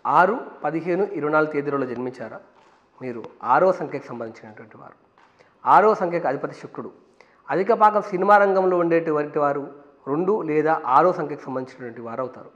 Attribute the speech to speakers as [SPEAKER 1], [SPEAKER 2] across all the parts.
[SPEAKER 1] ఆరు పదిహేను ఇరవై నాలుగు తేదీలలో జన్మించారా మీరు ఆరో సంఖ్యకు సంబంధించినటువంటి వారు ఆరో సంఖ్యకు అధిపతి శుక్రుడు అధిక భాగం సినిమా రంగంలో ఉండేటువంటి వారు రెండు లేదా ఆరో సంఖ్యకు సంబంధించినటువంటి వారు అవుతారు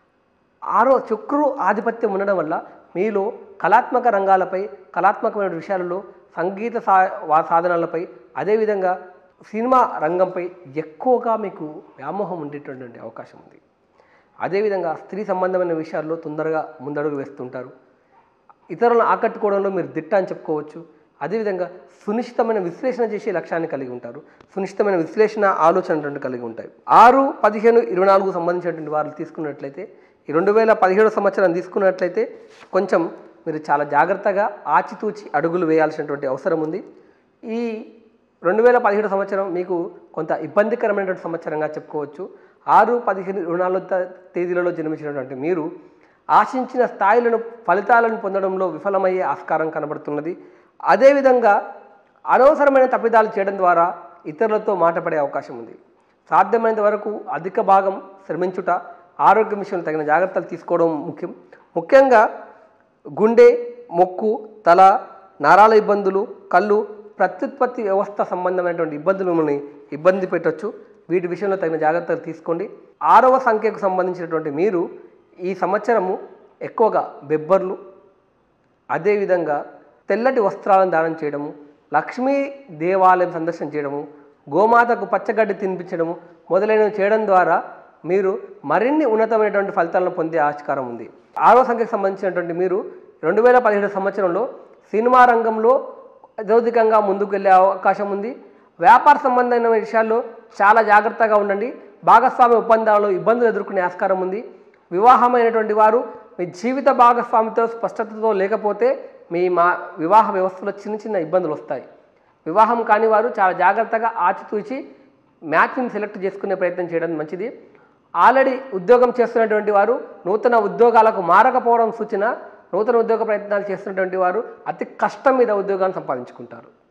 [SPEAKER 1] ఆరో శుక్రుడు ఆధిపత్యం ఉండడం వల్ల మీలో కళాత్మక రంగాలపై కళాత్మకమైన విషయాలలో సంగీత సా వా- సాధనాలపై అదేవిధంగా సినిమా రంగంపై ఎక్కువగా మీకు వ్యామోహం ఉండేటటువంటి అవకాశం ఉంది అదేవిధంగా స్త్రీ సంబంధమైన విషయాల్లో తొందరగా ముందడుగు వేస్తుంటారు ఇతరులను ఆకట్టుకోవడంలో మీరు దిట్ట అని చెప్పుకోవచ్చు అదేవిధంగా సునిశ్చితమైన విశ్లేషణ చేసే లక్ష్యాన్ని కలిగి ఉంటారు సునిశ్చితమైన విశ్లేషణ ఆలోచన రెండు కలిగి ఉంటాయి ఆరు పదిహేను ఇరవై నాలుగు సంబంధించినటువంటి వారు తీసుకున్నట్లయితే ఈ రెండు వేల పదిహేడు సంవత్సరం తీసుకున్నట్లయితే కొంచెం మీరు చాలా జాగ్రత్తగా ఆచితూచి అడుగులు వేయాల్సినటువంటి అవసరం ఉంది ఈ రెండు వేల పదిహేడు సంవత్సరం మీకు కొంత ఇబ్బందికరమైనటువంటి సంవత్సరంగా చెప్పుకోవచ్చు ఆరు పదిహేను ఇరవై నాలుగు త- తేదీలలో జన్మించినటువంటి మీరు ఆశించిన స్థాయిలను ఫలితాలను పొందడంలో విఫలమయ్యే ఆస్కారం కనబడుతున్నది అదేవిధంగా అనవసరమైన తప్పిదాలు చేయడం ద్వారా ఇతరులతో మాటపడే అవకాశం ఉంది సాధ్యమైనంత వరకు అధిక భాగం శ్రమించుట ఆరోగ్య విషయంలో తగిన జాగ్రత్తలు తీసుకోవడం ముఖ్యం ముఖ్యంగా గుండె మొక్కు తల నరాల ఇబ్బందులు కళ్ళు ప్రత్యుత్పత్తి వ్యవస్థ సంబంధమైనటువంటి ఇబ్బందులు మిమ్మల్ని ఇబ్బంది పెట్టొచ్చు వీటి విషయంలో తగిన జాగ్రత్తలు తీసుకోండి ఆరవ సంఖ్యకు సంబంధించినటువంటి మీరు ఈ సంవత్సరము ఎక్కువగా బెబ్బర్లు అదేవిధంగా తెల్లటి వస్త్రాలను దానం చేయడము లక్ష్మీ దేవాలయం సందర్శన చేయడము గోమాతకు పచ్చగడ్డి తినిపించడము మొదలైనవి చేయడం ద్వారా మీరు మరిన్ని ఉన్నతమైనటువంటి ఫలితాలను పొందే ఆస్కారం ఉంది ఆరో సంఖ్యకు సంబంధించినటువంటి మీరు రెండు వేల పదిహేడు సంవత్సరంలో సినిమా రంగంలో అధోధికంగా ముందుకు వెళ్ళే అవకాశం ఉంది వ్యాపార సంబంధమైన విషయాల్లో చాలా జాగ్రత్తగా ఉండండి భాగస్వామ్య ఒప్పందాలలో ఇబ్బందులు ఎదుర్కొనే ఆస్కారం ఉంది వివాహమైనటువంటి వారు మీ జీవిత భాగస్వామితో స్పష్టతతో లేకపోతే మీ మా వివాహ వ్యవస్థలో చిన్న చిన్న ఇబ్బందులు వస్తాయి వివాహం కాని వారు చాలా జాగ్రత్తగా ఆచితూచి మ్యాచ్ని సెలెక్ట్ చేసుకునే ప్రయత్నం చేయడం మంచిది ఆల్రెడీ ఉద్యోగం చేస్తున్నటువంటి వారు నూతన ఉద్యోగాలకు మారకపోవడం సూచన నూతన ఉద్యోగ ప్రయత్నాలు చేస్తున్నటువంటి వారు అతి కష్టం మీద ఉద్యోగాన్ని సంపాదించుకుంటారు